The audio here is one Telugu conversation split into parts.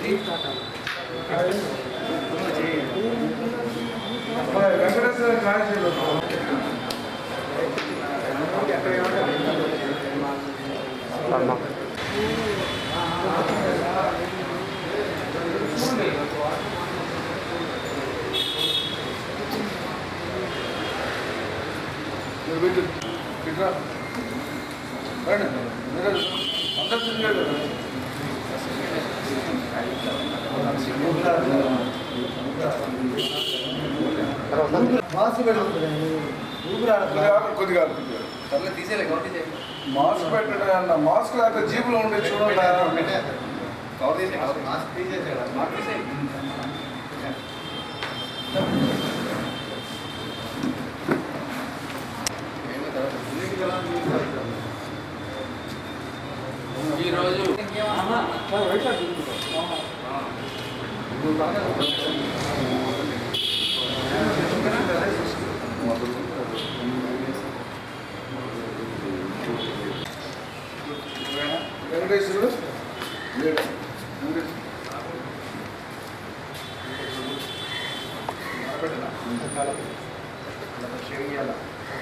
వెంకటేశ్వర కాశీలో మీరు పెట్టు ఇట్రా రండి మీరు అందరు తిరిగారు కదా మాస్క్ పెట్టుకుంటుంది ఊపిరి కొద్దిగా ఆగు, కొద్దిగా ఆగు, కొద్దిగా ఆగు. మాస్క్ పెట్టడం అన్న మాస్క్ లేకపోతే జీపులో ఉండే చూడండి మాస్క్ తీసేసాడు ఈరోజు వెంకటేశ్వరుడు లేడు వెంకటేశ్వరుడు. షేవింగ్ చేయాలి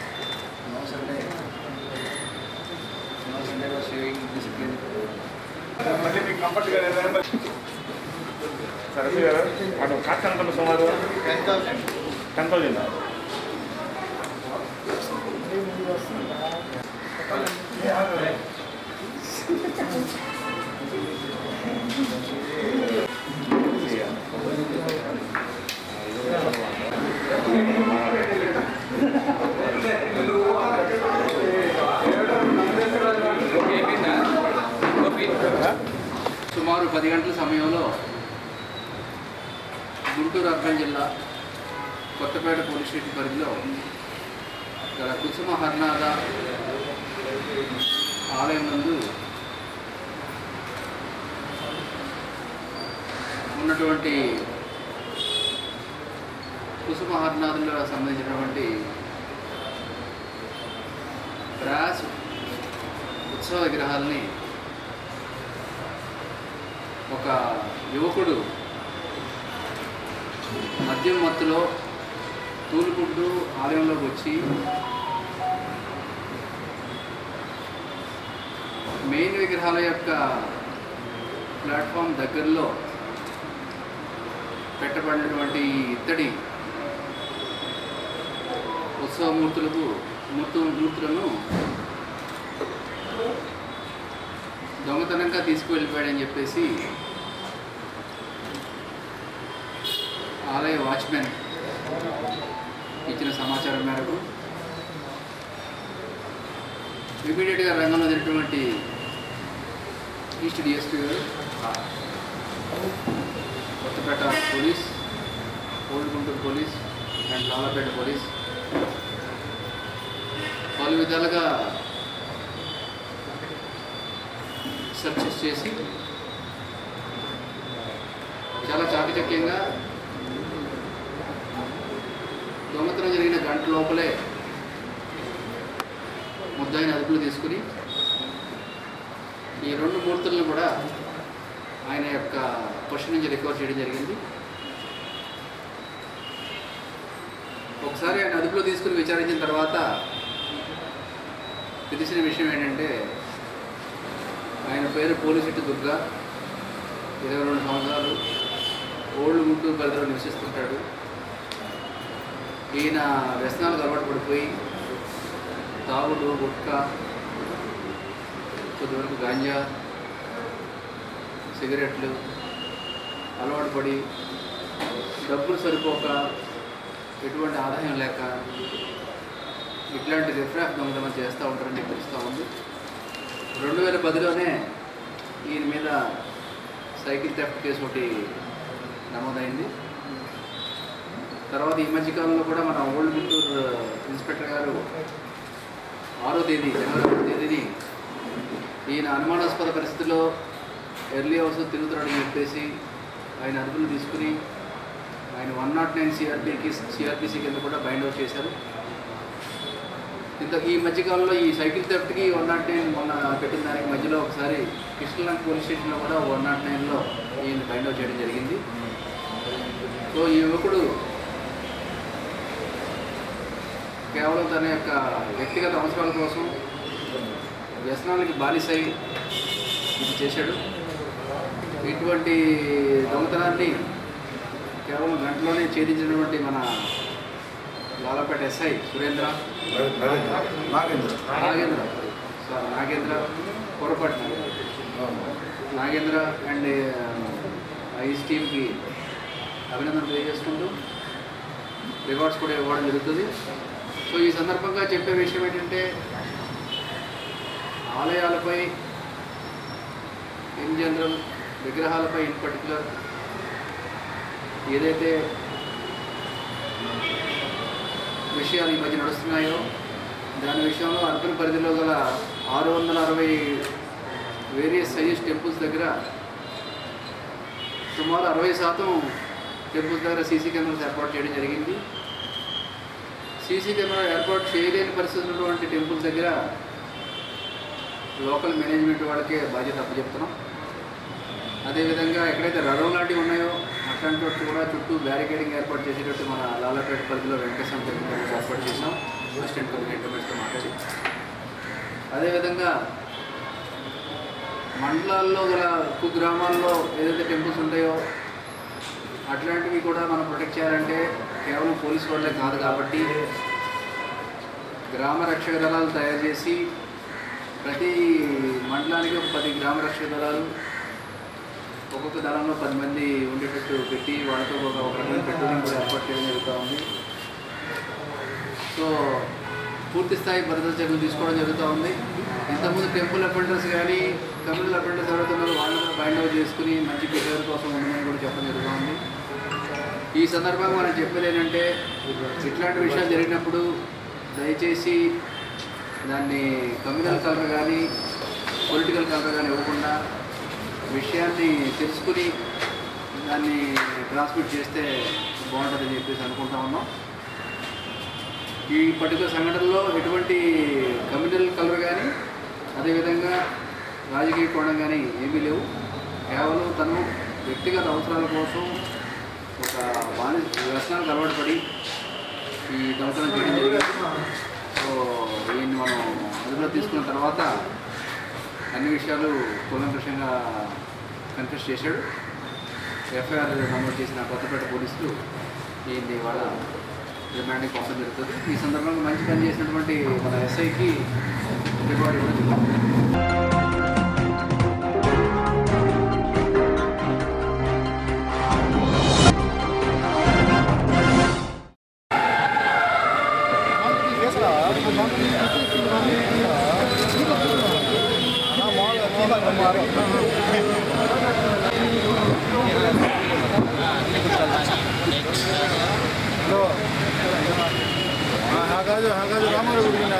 షేవింగ్ డిసిప్లిన్ మళ్ళీ మీకు కంఫర్ట్గా లేదా సరే గారు అటు కాస్ట్ అనుకున్న సుమారు టెన్ థౌసండ్ టెన్ థౌజండ్ సుమారు పది గంటల సమయంలో గుంటూరు అర్బన్ జిల్లా కొత్తపేట పోలీస్ స్టేషన్ పరిధిలో గల కుసుమ హర్నాథ ఆలయం నందు ఉన్నటువంటి కుసుమ హర్నాథులకు సంబంధించినటువంటి బ్రాస్ ఉత్సవ విగ్రహాలని ఒక యువకుడు మద్యం మత్తులో తూలుకుంటూ ఆలయంలోకి వచ్చి మెయిన్ విగ్రహాల యొక్క ప్లాట్ఫామ్ దగ్గరలో పెట్టబడినటువంటి ఈ ఇత్తడి ఉత్సవ మూర్తులకు మూర్తు మూర్తులను దొంగతనంగా తీసుకువెళ్ళిపోయాడని చెప్పేసి ఆలయ వాచ్మెన్ ఇచ్చిన సమాచారం మేరకు ఇమీడియట్గా రంగంలో దిగినటువంటి ఈస్ట్ డిఎస్పీ గారు Kothapeta police old Guntur police and Lalapeta police పలు విధాలుగా సెర్చెస్ చేసి చాలా చాకచక్యంగా దొంగతనం జరిగిన గంట లోపలే ముద్దాయిని అదుపులో తీసుకుని ఈ రెండు మూర్తులను కూడా ఆయన యొక్క క్వశ్చన్ నుంచి రికవర్ చేయడం జరిగింది ఒకసారి ఆయన అదుపులో తీసుకుని విచారించిన తర్వాత తెలిసిన విషయం ఏంటంటే ఆయన పేరు పోలిశెట్టి దుర్గా ఇరవై రెండు సంవత్సరాలు ఓల్డ్ గుంటూరు పరిధిలో నివసిస్తుంటాడు ఈయన వ్యసనాలకు అలవాటు పడిపోయి తాగుడు గుట్కా కొద్దివరకు గాంజా సిగరెట్లు అలవాటు పడి డబ్బులు సరిపోక ఎటువంటి ఆదాయం లేక ఇట్లాంటి రిఫ్రాఫ్ దొంగతనం చేస్తూ ఉంటారని తెలుస్తూ ఉంది రెండు వేల పదిలోనే ఈయన మీద సైకిల్ థెఫ్ట్ కేసు ఒకటి నమోదైంది తర్వాత ఈ మధ్యకాలంలో కూడా మన ఓల్డ్ గుంటూరు ఇన్స్పెక్టర్ గారు ఆరో తేదీ జనవరి ఆరో తేదీని ఈయన అనుమానాస్పద పరిస్థితిలో ఎర్లీ హౌస్ తిరుగుతున్నాడని చెప్పేసి ఆయన అదుపులు తీసుకుని ఆయన వన్ నాట్ నైన్ సిఆర్పీకి సిఆర్పిసి కింద కూడా బైండ్ అవుట్ చేశారు ఇంత ఈ మధ్యకాలంలో ఈ సైకిల్ థెఫ్ట్కి వన్ నాట్ నైన్ మొన్న పెట్టిన దానికి మధ్యలో ఒకసారి కృష్ణలంక పోలీస్ స్టేషన్లో కూడా వన్ నాట్ నైన్లో ఈయన ఫైండ్ అవుట్ చేయడం జరిగింది సో ఈ యువకుడు కేవలం తన యొక్క వ్యక్తిగత అవసరాల కోసం వ్యసనాలకి బానిసై ఇది చేశాడు ఇటువంటి దొంగతనాన్ని కేవలం గంటలోనే ఛేదించినటువంటి మన లాలపేట ఎస్ఐ సురేంద్ర నాగేంద్ర నాగేంద్ర సార్ నాగేంద్ర పొరపాటు నాగేంద్ర అండ్ ఐస్ టీమ్కి అభినందన తెలియజేసుకుంటూ రివార్డ్స్ కూడా ఇవ్వడం జరుగుతుంది సో ఈ సందర్భంగా చెప్పే విషయం ఏంటంటే ఆలయాలపై ఇన్ జనరల్ విగ్రహాలపై ఇన్ పర్టికులర్ ఏదైతే విషయాలు ఈ మధ్య నడుస్తున్నాయో దాని విషయంలో అర్బన్ పరిధిలో గల ఆరు వందల అరవై వేరియస్ సైజ్ టెంపుల్స్ దగ్గర సుమారు అరవై శాతం టెంపుల్స్ దగ్గర సీసీ కెమెరాస్ ఏర్పాటు చేయడం జరిగింది సీసీ కెమెరా ఏర్పాటు చేయలేని పరిస్థితి ఉన్నటువంటి టెంపుల్స్ దగ్గర లోకల్ మేనేజ్మెంట్ వాళ్ళకే బాధ్యత అప్పచెప్తున్నాం అదేవిధంగా ఎక్కడైతే రథం లాంటివి ఉన్నాయో అట్లాంటి చోట్ల కూడా చుట్టూ బ్యారికేడింగ్ ఏర్పాటు చేసేటట్టు మన లాలాపేట పరిధిలో వెంకటేశ్వర టెంపుల్ ఏర్పాటు చేసాం అసిస్టెంట్ కమిషనర్తో మాట్లాడి అదేవిధంగా మండలాల్లో గల కుగ్రామాల్లో ఏదైతే టెంపుల్స్ ఉంటాయో అట్లాంటివి కూడా మనం ప్రొటెక్ట్ చేయాలంటే కేవలం పోలీస్ వాళ్ళే కాదు కాబట్టి గ్రామ రక్షక దళాలు తయారు చేసి ప్రతి మండలానికి ఒక పది గ్రామ రక్షక దళాలు ఒక్కొక్క దళంలో పది మంది ఉండేటట్టు పెట్టి వాళ్ళతో ఒక ఒక రకమైన పెట్రోలింగ్ కూడా ఏర్పాటు చేయడం జరుగుతూ ఉంది సో పూర్తి స్థాయి భద్రతా చర్యలు తీసుకోవడం జరుగుతూ ఉంది ఇంతకుముందు టెంపుల్ అఫెండర్స్ కానీ కమ్యూనల్ అఫెండర్స్ ఎవరైతే ఉన్నారో వాళ్ళని కూడా బైండ్ అవుట్ చేసుకుని మంచి బిహేవియర్ కోసం ఉండమని కూడా చెప్పడం జరుగుతూ ఉంది ఈ సందర్భంగా మనం చెప్పేది ఏంటంటే ఇట్లాంటి విషయాలు జరిగినప్పుడు దయచేసి దాన్ని కమ్యూనల్ కలర్ కానీ పొలిటికల్ కలర్ కానీ ఇవ్వకుండా విషయాన్ని తెలుసుకుని దాన్ని ట్రాన్స్మిట్ చేస్తే బాగుంటుందని చెప్పేసి అనుకుంటా ఉన్నాం ఈ పర్టికులర్ సంఘటనలో ఎటువంటి కమ్యూనల్ కలర్ కానీ అదేవిధంగా రాజకీయ కోణం కానీ ఏమీ లేవు కేవలం తను వ్యక్తిగత అవసరాల కోసం ఒక బాని వ్యసనాలకు అలవాటు పడి ఈ దొంగతనం చేయడం జరిగింది సో ఈయన్ని మనం అదుపులో తీసుకున్న తర్వాత అన్ని విషయాలు కూలంకషంగా కన్ఫ్యూస్ చేశాడు ఎఫ్ఐఆర్ నమోదు చేసిన కొత్తపేట పోలీసులు ఈయన్ని వాళ్ళ రిమాండ్కి పంపడం జరుగుతుంది ఈ సందర్భంగా మంచి పని చేసినటువంటి మన ఎస్ఐకి రివార్డ్ ఇవ్వడం జరుగుతుంది ಹಾಗಾದ್ರೆ ಹಾಗಾದ್ರೆ ರಾಮರ ಹುಡುಗಿನ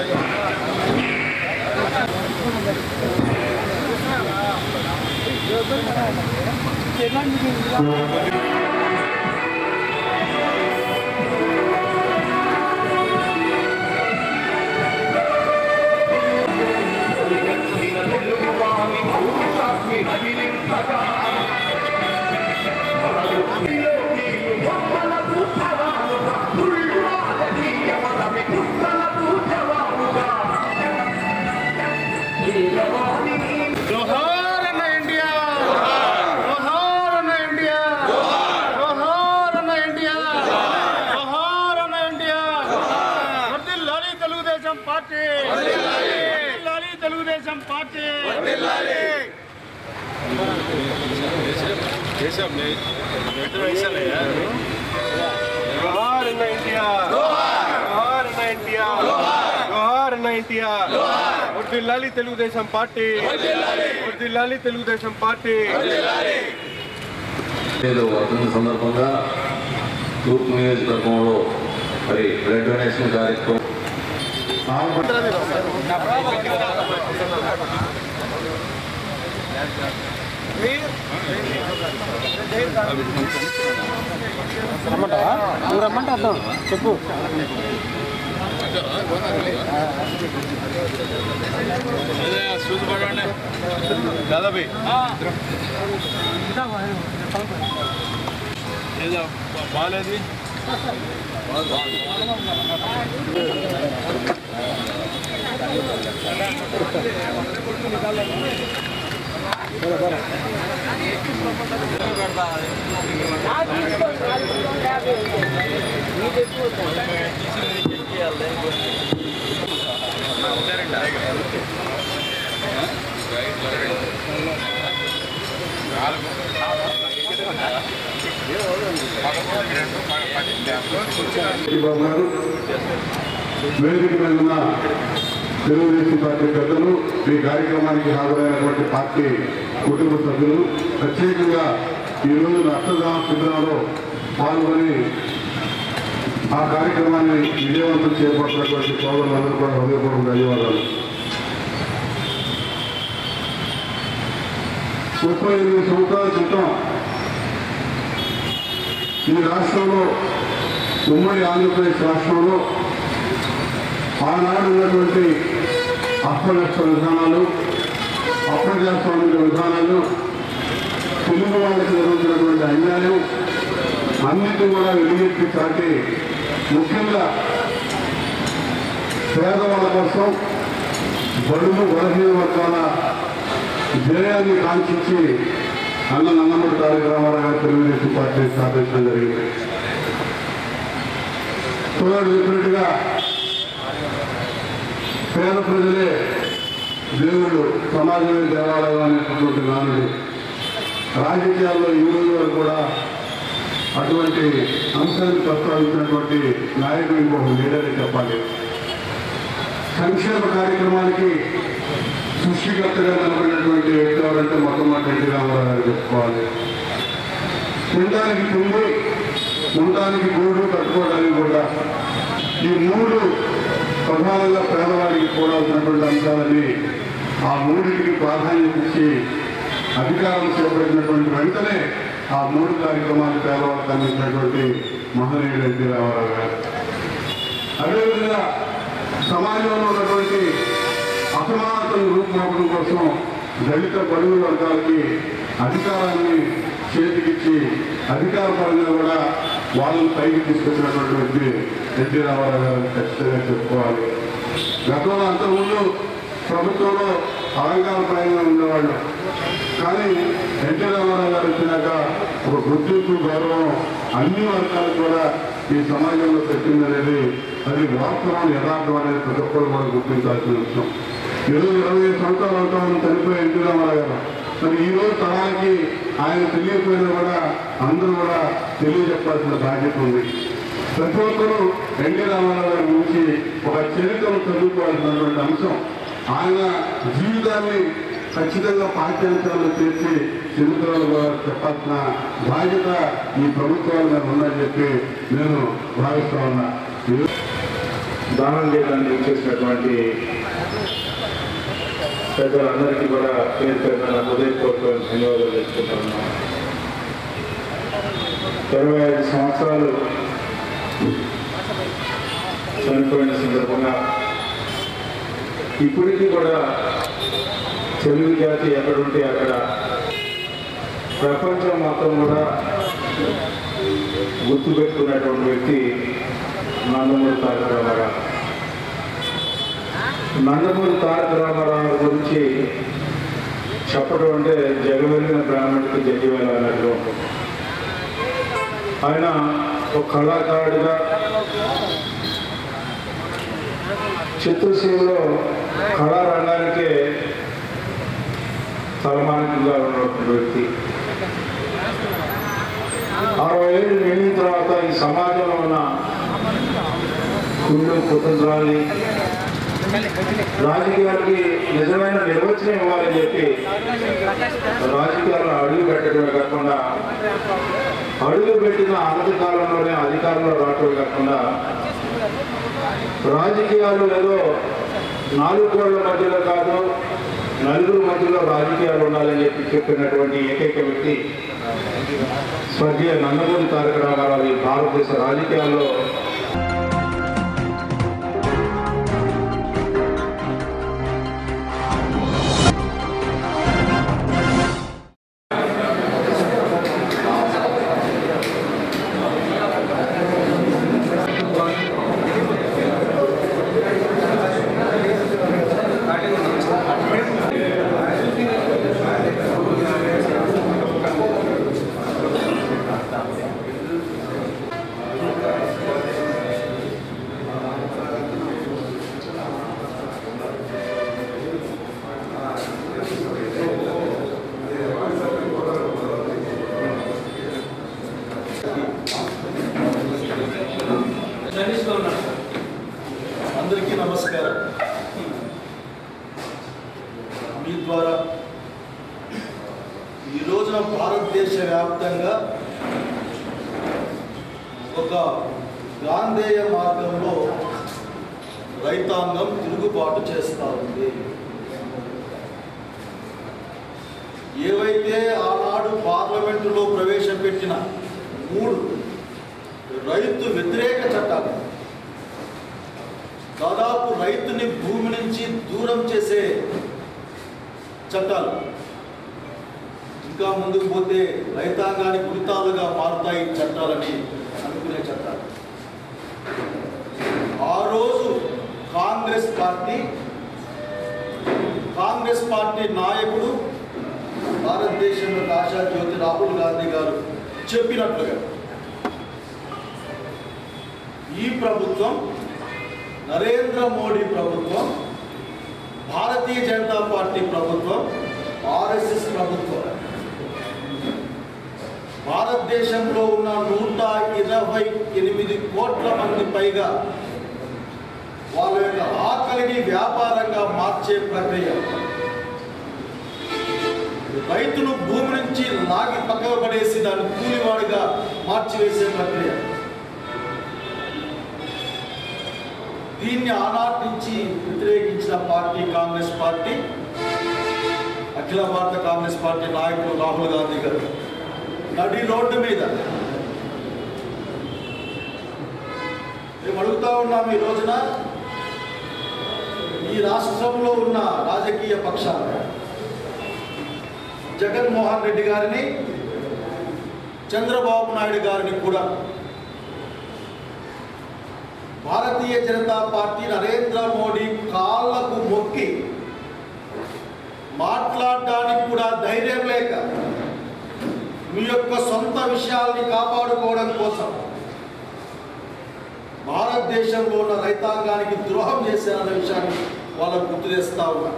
జోహార్ అన్న ఇండియా జోహార్ అన్న ఇండియా జోహార్ అన్న ఇండియా జోహార్ అన్న ఇండియా వర్ధిల్లాలి తెలుగుదేశం పార్టీ వర్ధిల్లాలి తెలుగుదేశం పార్టీ జోహార్ అన్న ఇండియా జోహార్ అన్న ఇండియా జోహార్ అన్న ఇండియా వర్ధిల్లాలి తెలుగుదేశం పార్టీ వర్ధిల్లాలి తెలుగుదేశం పార్టీ ఏదో వస్తున్న సందర్భంగా తూర్పు నియోజకవర్గంలో మరి బ్లడ్ డొనేషన్ కార్యక్రమం రమ్మంటావా నువ్వు రమ్మంటే అర్థం చెప్పు दादा भाई ఏదో బాగాలేదు బాబు గారు వేదిక మీద ఉన్న తెలుగుదేశం పార్టీ పెద్దలు ఈ కార్యక్రమానికి హాజరైనటువంటి పార్టీ కుటుంబ సభ్యులు ప్రత్యేకంగా ఈరోజు రక్తదాన శిబిరంలో పాల్గొని ఆ కార్యక్రమాన్ని విజయవంతం చేపట్టినటువంటి సోదరులందరూ కూడా హృదయపూర్వక ధన్యవాదాలు ముప్పై ఎనిమిది సంవత్సరాల క్రితం ఈ రాష్ట్రంలో ఉమ్మడి ఆంధ్రప్రదేశ్ రాష్ట్రంలో ఆనాడు ఉన్నటువంటి అప్రదక్ష విధానాలు అప్రజాస్వామిక విధానాలు తెలుగు వాళ్ళకి జరుగుతున్నటువంటి అన్యాయం అన్నిటి కూడా వెలుగెత్తి చాటి ముఖ్యంగా పేదవాళ్ళ కోసం బడుగు బలహీన వర్గాల జయాన్ని కాంక్షించి అన్న నందమూరి తారక రామారావు గారు తెలుగుదేశం పార్టీ స్థాపించడం జరిగింది సోదరుడు చెప్పినట్టుగా పేద ప్రజలే దేవుడు సమాజమే దేవాలయం అనేటటువంటి నానుడు రాజకీయాల్లో ఈ రోజు వరకు కూడా అటువంటి అంశాన్ని ప్రస్తావించినటువంటి నాయకుడు ఇంకొక లీడరే చెప్పాలి సంక్షేమ కార్యక్రమానికి సృష్టికర్తగా నిలబడినటువంటి వ్యక్తి ఎవరంటే మొట్టమొదటి ఎన్టీ రామారావు గారు చెప్పుకోవాలి తినడానికి తిండి ఉండడానికి గూడు కట్టుకోవడానికి కూడా ఈ మూడు ప్రధానంగా పేదవాడికి కూడాల్సినటువంటి అంశాలని ఆ మూడింటికి ప్రాధాన్యత ఇచ్చి అధికారం చేపట్టినటువంటి వెంటనే ఆ మూడు కార్యక్రమాలు పేదవాళ్ళకి అందించినటువంటి మహనీయుడు ఎన్టీ రామారావు గారు అదేవిధంగా సమాజంలో ఉన్నటువంటి అసమానతను రూపుమాపడం కోసం దళిత బడుగు వర్గాలకి అధికారాన్ని చేతికిచ్చి అధికార పరంగా కూడా వాళ్ళని పైకి తీసుకొచ్చినటువంటి వ్యక్తి ఎన్టీ రామారావు గారు ఖచ్చితంగా చెప్పుకోవాలి గతంలో అంతకుముందు ప్రభుత్వంలో అలంకారప్రాయంగా ఉండేవాళ్ళు కానీ ఎన్టీ రామారావు గారు వచ్చినాక ఒక గుర్తింపు గౌరవం అన్ని వర్గాలకు కూడా ఈ సమాజంలో పెట్టిందనేది అది వాస్తవం యథార్థం అనేది ప్రతి ఒక్కరు కూడా గుర్తించాల్సిన విషయం ఈరోజు ఇరవై ఐదు సంవత్సరాలు అవుతామని చనిపోయి ఎన్టీ రామారావు గారు మరి ఈ రోజు తరానికి ఆయన తెలియకపోయినా కూడా అందరూ కూడా తెలియజెప్పాల్సిన బాధ్యత ఉంది ప్రతి ఒక్కరూ ఎన్టీ రామారావు గారి గురించి ఒక చరిత్రను చదువుకోవాల్సినటువంటి అంశం ఆయన జీవితాన్ని ఖచ్చితంగా పాఠ్యాంశాలను చేర్చి చరిత్రలు చెప్పాల్సిన బాధ్యత ఈ ప్రభుత్వాల మీద ఉందని చెప్పి నేను భావిస్తా ఉన్నా దానం చేయడానికి ఇచ్చేసినటువంటి పెద్దలందరికీ కూడా పేరు పేరున హృదయపూర్వక ధన్యవాదాలు తెలుసుకుంటున్నాను ఇరవై ఐదు సంవత్సరాలు చనిపోయిన సందర్భంగా ఇప్పటికీ కూడా తెలుగు జాతి ఎక్కడుంటే అక్కడ ప్రపంచం మొత్తం కూడా గుర్తుపెట్టుకున్నటువంటి వ్యక్తి నందమూరి తారక రామారావు నందమూరి తారక రామారావు గురించి చెప్పడం అంటే జగవెలిన బ్రాహ్మణుడికి జగ్గివేల అన్నట్లు ఆయన ఒక కళాకారుడిగా చిత్రసీమలో కళారంగానికే తలమానికంగా ఉన్నటువంటి వ్యక్తి అరవై ఏళ్ళు నిండిన తర్వాత ఈ సమాజంలో ఉన్న కుళ్ళు కుతంత్రాల్ని రాజకీయాలకి నిజమైన నిర్వచనం ఇవ్వాలని చెప్పి రాజకీయాల్లో అడుగు పెట్టడమే కాకుండా అడుగు పెట్టిన అనతి కాలంలోనే అధికారంలో రావటమే కాకుండా రాజకీయాలు ఏదో నాలుగు కోళ్ల మధ్యలో కాదు నలుగురు మధ్యలో రాజకీయాలు ఉండాలని చెప్పి చెప్పినటువంటి ఏకైక వ్యక్తి స్వర్గీయ నందమూరి తారక రామారావు ఈ భారతదేశ రాజకీయాల్లో ఈ రోజున భారతదేశ వ్యాప్తంగా ఒక గాంధేయ మార్గంలో రైతాంగం తిరుగుబాటు చేస్తూ ఉంది ఏవైతే ఆనాడు పార్లమెంటులో ప్రవేశపెట్టిన మూడు రైతు వ్యతిరేక చట్టాలు దాదాపు రైతుని భూమి నుంచి దూరం చేసే చట్టాలు ఇంకా ముందుకు పోతే రైతాంగానికి ఉరితాలుగా మారుతాయి ఈ చట్టాలని అనుకునే చట్టాలు ఆ రోజు కాంగ్రెస్ పార్టీ కాంగ్రెస్ పార్టీ నాయకుడు భారతదేశంలో ఆశా జ్యోతి రాహుల్ గాంధీ గారు చెప్పినట్లుగా ఈ ప్రభుత్వం నరేంద్ర మోడీ ప్రభుత్వం భారతీయ జనతా పార్టీ ప్రభుత్వం ఆర్ఎస్ఎస్ ప్రభుత్వం భారతదేశంలో ఉన్న నూట ఇరవై ఎనిమిది కోట్ల మంది పైగా వాళ్ళ యొక్క ఆకలిని వ్యాపారంగా మార్చే ప్రక్రియ రైతును భూమి నుంచి లాగి పక్కన పడేసి దాన్ని కూలివాడిగా మార్చివేసే ప్రక్రియ దీన్ని ఆనాటి నుంచి వ్యతిరేకించిన పార్టీ కాంగ్రెస్ పార్టీ అఖిల భారత కాంగ్రెస్ పార్టీ నాయకులు రాహుల్ గాంధీ గారు నడి రోడ్డు మీద మేము అడుగుతా ఉన్నాం ఈ రోజున ఈ రాష్ట్రంలో ఉన్న రాజకీయ పక్షాలు జగన్మోహన్ రెడ్డి గారిని చంద్రబాబు నాయుడు గారిని కూడా భారతీయ జనతా పార్టీ నరేంద్ర మోడీ కాళ్లకు మొక్కి మాట్లాడడానికి కూడా ధైర్యం లేక మీ యొక్క సొంత విషయాల్ని కాపాడుకోవడం కోసం భారతదేశంలో ఉన్న రైతాంగానికి ద్రోహం చేశారన్న విషయాన్ని వాళ్ళకు గుర్తు చేస్తా ఉన్నా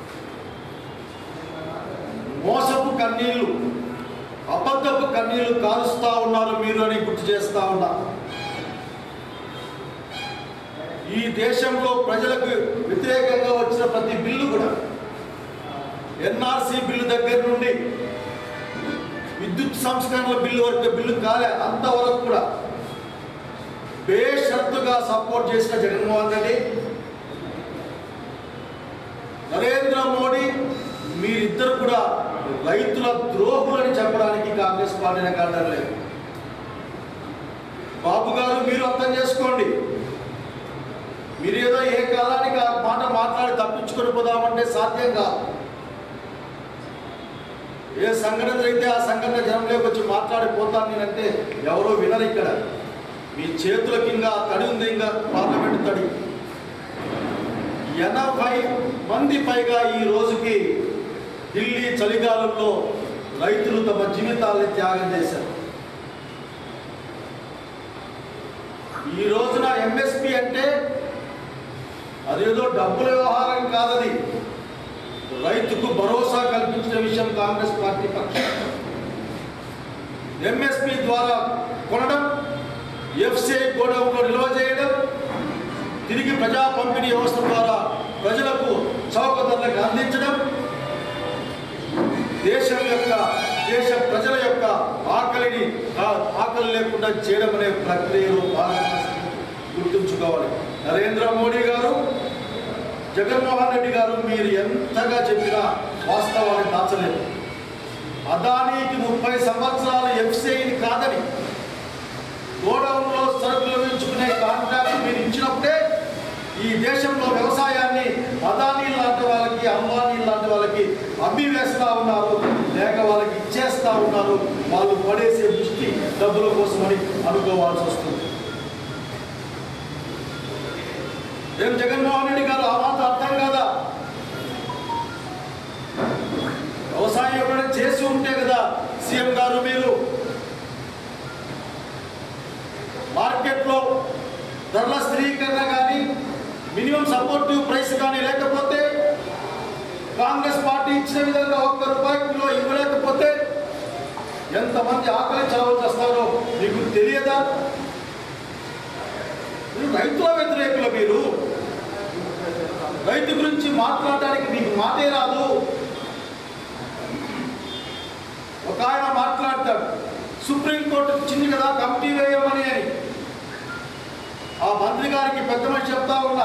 మోసపు కన్నీళ్లు అబద్ధపు కన్నీళ్లు కారుస్తా ఉన్నారు మీరు అని గుర్తు చేస్తా ఉన్నా ఈ దేశంలో ప్రజలకు వ్యతిరేకంగా వచ్చిన ప్రతి బిల్లు కూడా ఎన్ఆర్సీ బిల్లు దగ్గర నుండి విద్యుత్ సంస్కరణల బిల్లు వరకు బిల్లు కాలే అంతవరకు కూడా బేషరతుగా సపోర్ట్ చేసిన జగన్మోహన్ రెడ్డి నరేంద్ర మోడీ మీరిద్దరు కూడా రైతుల ద్రోహులని చెప్పడానికి కాంగ్రెస్ పార్టీని కారణం లేదు బాబు గారు మీరు అర్థం చేసుకోండి మీరు ఏదో ఏ కాలానికి ఆ మాట మాట్లాడి తప్పించుకొని పోదామంటే సాధ్యం కాదు ఏ సంఘటన జరిగితే ఆ సంఘటన జనంలోకి వచ్చి మాట్లాడిపోతాను నేనంటే ఎవరో వినరు ఇక్కడ మీ చేతుల కింద తడి ఉంది ఇంకా పార్లమెంట్ తడి ఎనభై మంది పైగా ఈ రోజుకి ఢిల్లీ చలిగాలంలో రైతులు తమ జీవితాల్ని త్యాగం చేశారు ఈ రోజున ఎంఎస్పి అంటే అదేదో డబ్బుల వ్యవహారం కాదది రైతుకు భరోసా కల్పించిన విషయం కాంగ్రెస్ పార్టీ పక్షం ఎంఎస్పి ద్వారా కొనడం ఎఫ్సిఐ గోడౌన్లో నిల్వ చేయడం తిరిగి ప్రజా పంపిణీ వ్యవస్థ ద్వారా ప్రజలకు చౌక ధరలకు అందించడం దేశం యొక్క దేశ ప్రజల యొక్క ఆకలిని ఆ- ఆకలి లేకుండా చేయడం అనే ప్రక్రియలో భాగంగా గుర్తుంచుకోవాలి నరేంద్ర మోడీ గారు జగన్మోహన్ రెడ్డి గారు మీరు ఎంతగా చెప్పినా వాస్తవాన్ని దాచలేదు అదానీకి ముప్పై సంవత్సరాల ఎఫ్సిఐని కాదని గోడౌన్లో సరుకులు వేయించుకునే కాంట్రాక్ట్ మీరు ఇచ్చినప్పుడే ఈ దేశంలో వ్యవసాయాన్ని అదానీ లాంటి వాళ్ళకి అంబానీ లాంటి వాళ్ళకి అమ్మి వేస్తూ ఉన్నారు లేక వాళ్ళకి ఇచ్చేస్తూ ఉన్నారు వాళ్ళు పడేసే దృష్టి డబ్బుల కోసమని అనుకోవాల్సి వస్తుంది ఏం జగన్మోహన్ రెడ్డి గారు ఆ మాట అర్థం కదా వ్యవసాయం ఎప్పుడైనా చేసి ఉంటే కదా సీఎం గారు మీరు మార్కెట్లో ధరల స్థిరీకరణ కానీ మినిమం సపోర్టివ్ ప్రైస్ కానీ లేకపోతే కాంగ్రెస్ పార్టీ ఇచ్చిన విధంగా ఒక్క రూపాయి కిలో ఇవ్వలేకపోతే ఎంతమంది ఆకలి చావు చేస్తారో మీకు తెలియదా మీరు రైతుల వ్యతిరేకులు మీరు రైతు గురించి మాట్లాడడానికి మీకు మాటే రాదు సుప్రీంకోర్టు ఇచ్చింది కదా కమిటీ వేయమని అని ఆ మంత్రి గారికి పెద్ద మనిషి చెప్తా ఉన్నా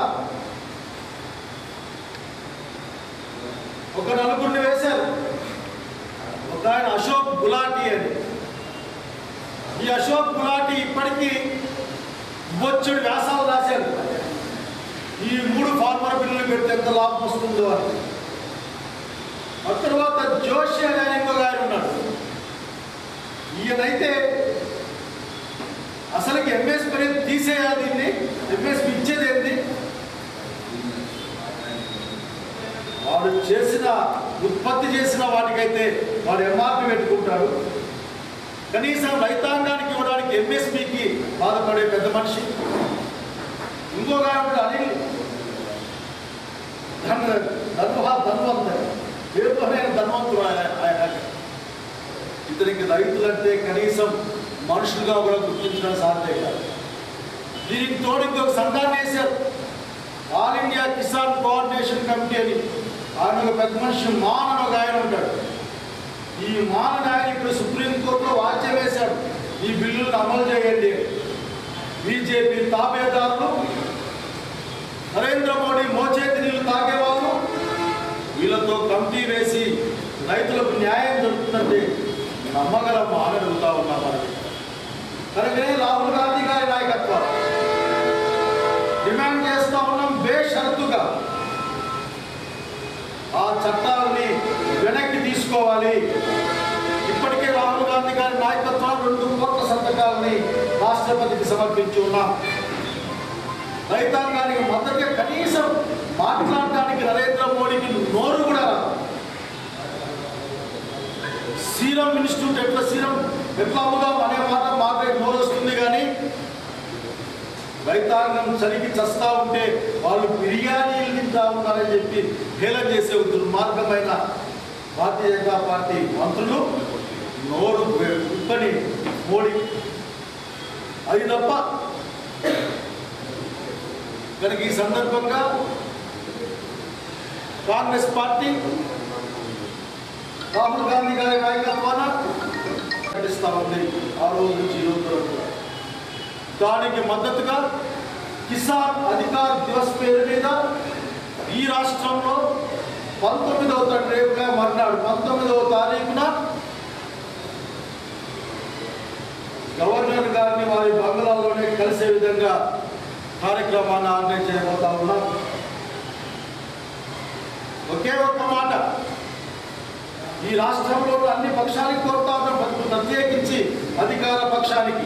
ఒక నలుగురిని వేశారు ఒక ఆయన అశోక్ గులాటి అని ఈ అశోక్ గులాటి ఇప్పటికీ బొచ్చుడు వ్యాసాలు రాశారు ఈ మూడు ఫార్మర్ బిల్లులు పెడితే ఎంత లాభం వస్తుందో అని ఆ తర్వాత జోషి అనే ఆయన ఇంకొక ఆయన ఉన్నాడు ఈయనైతే అసలుకి ఎంఎస్ పని తీసేయాలి దీన్ని ఎంఎస్ ఇచ్చేది ఏంటి వాడు చేసిన ఉత్పత్తి చేసిన వాటికైతే వాడు ఎంఆర్పి పెట్టుకుంటాడు కనీసం రైతాంగానికి ఇవ్వడానికి ఎంఎస్పికి బాధపడే పెద్ద మనిషి ఇంకొక ఆయన కూడా అనిల్ ధన్ ధన్వా ధన్వంతర్ పేరుతోనే ధన్వంతుడు ఆయన ఆయన ఇతనికి రైతులంటే కనీసం మనుషులుగా కూడా గుర్తించడం సాధ్యం కాదు దీనికి తోడు ఇంకొక సంఘాన్ని వేశారు All India Kisan Coordination Committee అని ఆయన ఒక పెద్ద మనిషి మాన్ అని ఒక ఆయన ఉంటాడు ఈ మాన్ ఆయన ఇప్పుడు సుప్రీంకోర్టులో వాచ్యం వేశాడు ఈ బిల్లులను అమలు చేయండి అని. బీజేపీ తాబేదారులు నరేంద్ర మోడీ మోచేతి నీళ్లు తాగేవాళ్ళు వీళ్ళతో కమిటీ వేసి రైతులకు న్యాయం జరుగుతుందంటే నమ్మగలమా అని అడుగుతా ఉన్నా మనకి కనుకనే రాహుల్ గాంధీ గారి నాయకత్వం డిమాండ్ చేస్తా ఉన్నాం బేషరతుగా ఆ చట్టాలని వెనక్కి తీసుకోవాలి ఇప్పటికే రాహుల్ గాంధీ గారి నాయకత్వం రెండు కోట్ల సంతకాలని రాష్ట్రపతికి సమర్పించి ఉన్నాం రైతాంగానికి మద్దతుగా కనీసం మాట్లాడటానికి నరేంద్ర మోడీకి నోరు కూడా రాదు. సీరం ఇన్స్టిట్యూట్ ఎట్లా సీరం ఎట్లా అమ్ముదాం అనే మాట మాకే నోరు వస్తుంది కానీ రైతాంగం చలికి చస్తా ఉంటే వాళ్ళు బిర్యానీలు తింటా ఉన్నారని చెప్పి హేళన చేసే ఒక దుర్మార్గమైన భారతీయ జనతా పార్టీ మంత్రులు నోరు ఉప్పని మోడీ అది తప్ప కనుక ఈ సందర్భంగా కాంగ్రెస్ పార్టీ రాహుల్ గాంధీ గారి నాయకత్వాన ప్రకటిస్తా ఉంది ఆ రోజు నుంచి ఈ రోజు వరకు కూడా. దానికి మద్దతుగా కిసాన్ అధికార్ దివస్ పేరు మీద ఈ రాష్ట్రంలో పంతొమ్మిదవ తారీఖు రేపుగా మర్నాడు పంతొమ్మిదవ తారీఖున గవర్నర్ గారిని వారి బంగ్లాలోనే కలిసే విధంగా కార్యక్రమాన్ని ఆర్గనైజ్ చేయబోతా ఉన్నాం ఒకే ఒక్క మాట ఈ రాష్ట్రంలో ఉన్న అన్ని పక్షానికి కోరుతా ఉన్నాం ప్రత్యేకించి అధికార పక్షానికి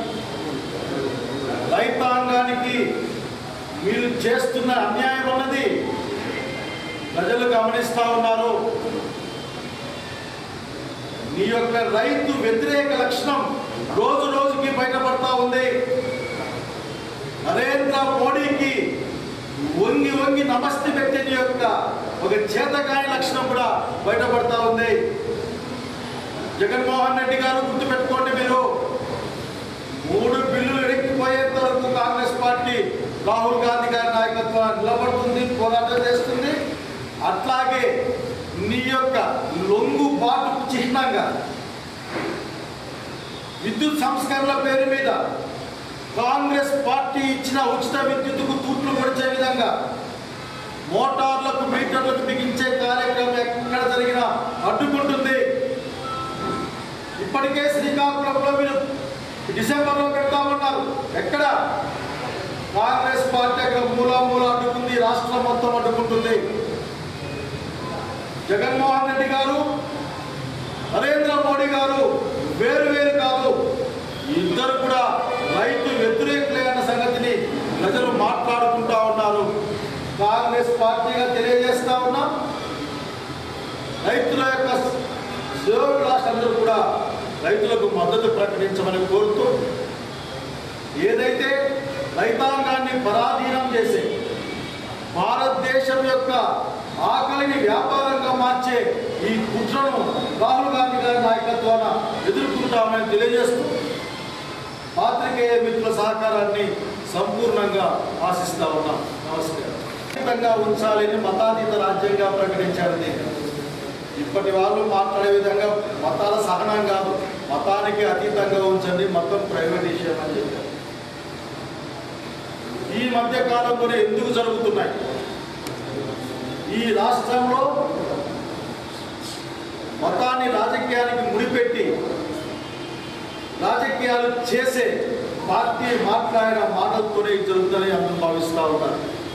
రైతాంగానికి మీరు చేస్తున్న అన్యాయం అన్నది ప్రజలు గమనిస్తా ఉన్నారు నీ యొక్క రైతు వ్యతిరేక లక్షణం రోజు రోజుకి బయటపడతా ఉంది నరేంద్ర మోడీకి వంగి వంగి నమస్తే పెట్టే నీ యొక్క ఒక చేతకాని లక్షణం కూడా బయటపడతా ఉంది జగన్మోహన్ రెడ్డి గారు గుర్తుపెట్టుకోండి మీరు మూడు బిల్లులు ఎక్కిపోయేంత వరకు కాంగ్రెస్ పార్టీ రాహుల్ గాంధీ గారి నాయకత్వాన్ని నిలబడుతుంది పోరాటం చేస్తుంది అట్లాగే నీ యొక్క లొంగుబాటుకు చిహ్నంగా విద్యుత్ సంస్కరణల పేరు మీద కాంగ్రెస్ పార్టీ ఇచ్చిన ఉచిత విద్యుత్తుకు తూట్లు పొడిచే విధంగా మోటార్లకు మీటర్లకు బిగించే కార్యక్రమం ఎక్కడ జరిగినా అడ్డుకుంటుంది ఇప్పటికే శ్రీకాకుళంలో మీరు డిసెంబర్లో పెడతామన్నారు ఎక్కడ కాంగ్రెస్ పార్టీ అక్కడ మూల మూల అడ్డుకుంది రాష్ట్రం మొత్తం అడ్డుకుంటుంది జగన్మోహన్ రెడ్డి గారు నరేంద్ర మోడీ గారు వేరు వేరు కాదు ఇద్దరు కూడా రైతు వ్యతిరేకులే అన్న సంగతిని ప్రజలు మాట్లాడుకుంటా ఉన్నారు కాంగ్రెస్ పార్టీగా తెలియజేస్తా ఉన్నాం రైతుల యొక్క సేవకులందరూ కూడా రైతులకు మద్దతు ప్రకటించమని కోరుతూ ఏదైతే రైతాంగాన్ని పరాధీనం చేసే భారతదేశం యొక్క ఆకలిని వ్యాపారంగా మార్చే ఈ కుట్రను రాహుల్ గాంధీ గారి నాయకత్వాన ఎదుర్కొంటామని తెలియజేస్తూ పాత్రికేయ మిత్రుల సహకారాన్ని సంపూర్ణంగా ఆశిస్తా ఉన్నాం నమస్కారం ఖచ్చితంగా ఉంచాలని మతాతీత రాజ్యంగా ప్రకటించారు దీన్ని. ఇప్పటి వాళ్ళు మాట్లాడే విధంగా మతాల సహనం కాదు మతానికి అతీతంగా ఉంచండి మొత్తం ప్రైవేటేషన్ అని చెప్పారు ఈ మధ్య కాలంలోనే ఎందుకు జరుగుతున్నాయి ఈ రాష్ట్రంలో మతాన్ని రాజకీయానికి ముడిపెట్టి రాజకీయాలు చేసే పార్టీ మాట్లాడిన మాటలతోనే ఇది జరుగుతుందని అందరూ భావిస్తూ ఉన్నారు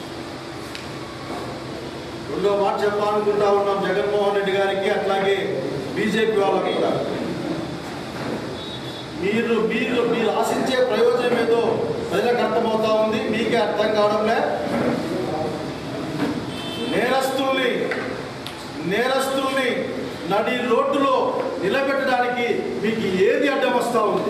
రెండో మాట చెప్పాలనుకుంటా ఉన్నాం జగన్మోహన్ రెడ్డి గారికి అట్లాగే బీజేపీ వాళ్ళకి కూడా మీరు మీరు మీరు ఆశించే ప్రయోజనం ఏదో ప్రజలకు అర్థమవుతా ఉంది మీకే అర్థం కావడంలే నేరస్తుల్ని నేరస్తుల్ని నడి రోడ్డులో నిలబెట్టడానికి మీకు ఏది అడ్డం వస్తూ ఉంది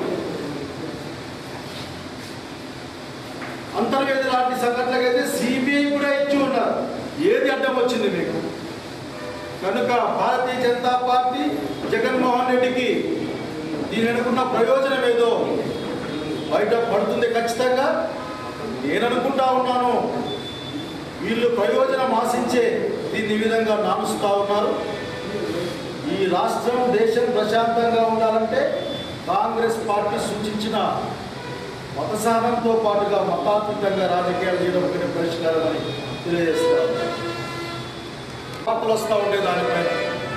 అంతర్వేది లాంటి సంఘటనలకైతే సిబిఐ కూడా ఇచ్చి ఉన్నారు ఏది అడ్డం వచ్చింది మీకు కనుక భారతీయ జనతా పార్టీ జగన్మోహన్ రెడ్డికి దీని అనుకున్న ప్రయోజనం ఏదో బయట పడుతుంది ఖచ్చితంగా నేను అనుకుంటా ఉన్నాను వీళ్ళు ప్రయోజనం ఆశించే దీన్ని ఈ విధంగా నానుస్తూ ఉన్నారు ఈ రాష్ట్రం దేశం ప్రశాంతంగా ఉండాలంటే కాంగ్రెస్ పార్టీ సూచించిన మత సహనంతో పాటుగా మతాత్మకంగా రాజకీయాలు చేయడం ఒకటి పరిష్కారం అని తెలియజేస్తారు వార్తలు వస్తూ ఉండే దానిపైన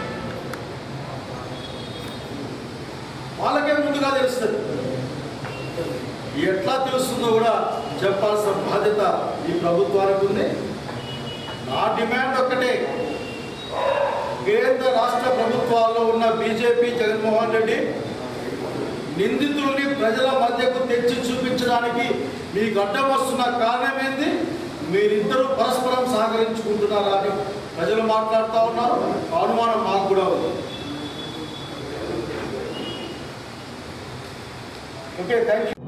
వాళ్ళకే ముందుగా తెలుస్తుంది ఎట్లా తెలుస్తుందో కూడా చెప్పాల్సిన బాధ్యత ఈ ప్రభుత్వానికి ఉంది నా డిమాండ్ ఒక్కటే కేంద్ర రాష్ట్ర ప్రభుత్వాల్లో ఉన్న బీజేపీ జగన్మోహన్ రెడ్డి నిందితుల్ని ప్రజల మధ్యకు తెచ్చి చూపించడానికి మీకు అడ్డం వస్తున్న కారణం ఏంది మీరిద్దరూ పరస్పరం సహకరించుకుంటున్నారా అని ప్రజలు మాట్లాడుతూ ఉన్నారు ఆ అనుమానం మాకు కూడా ఉంది ఓకే థ్యాంక్ యూ